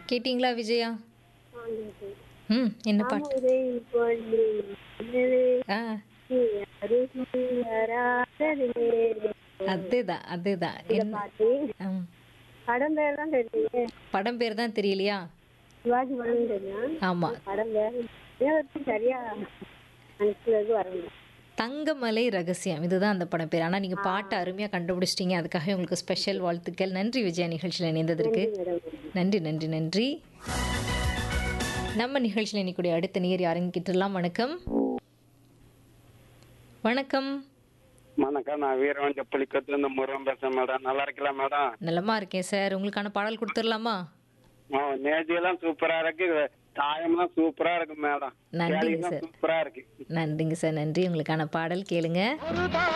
கேட்டிங்களா விஜயா ம் என்ன பாட்டு தாமரை பொன்னி நிலவே ஆ அருகில் வராததே. அதுதான் அதுதான் இந்த என்ன பாட்டு ம். படம் பேர் தான் தெரியுது படம் பேர் தான் தெரியலையா சிவாஜி படம் தெரியும் ஆமாம் படம் பேர் நேரத்துக்கு சரியா மனசுலது வரணும் தங்கமலை ரகசியம் இதுதான் அந்த படம் பேர் ஆனால் நீங்கள் பாட்டை அருமையாக கண்டுபிடிச்சிட்டீங்க அதுக்காக உங்களுக்கு ஸ்பெஷல் வாழ்த்துக்கள் நன்றி விஜயா நிகழ்ச்சியில் இணைந்ததற்கு நன்றி நன்றி நன்றி நம்ம நிகழ்ச்சியில் இன்னைக்குடைய அடுத்த நேர் யாருங்க கிட்டலாம் வணக்கம் வணக்கம் வணக்கம் நான் வீரவன் செப்பலிக்கத்துல இருந்து முருகன் பேசுறேன் மேடம் நல்லா இருக்கலாம் மேடம் நலமா இருக்கேன் சார் உங்களுக்கான பாடல் கொடுத்துடலாமா ஆ, நேர்த்தியெல்லாம் சூப்பரா இருக்கு தாயம்லாம் சூப்பரா இருக்கு மேடம் நன்றிங்க கேலிலாம் சார். சூப்பரா இருக்கு நன்றிங்க சார் நன்றி உங்களுக்கான பாடல் கேளுங்க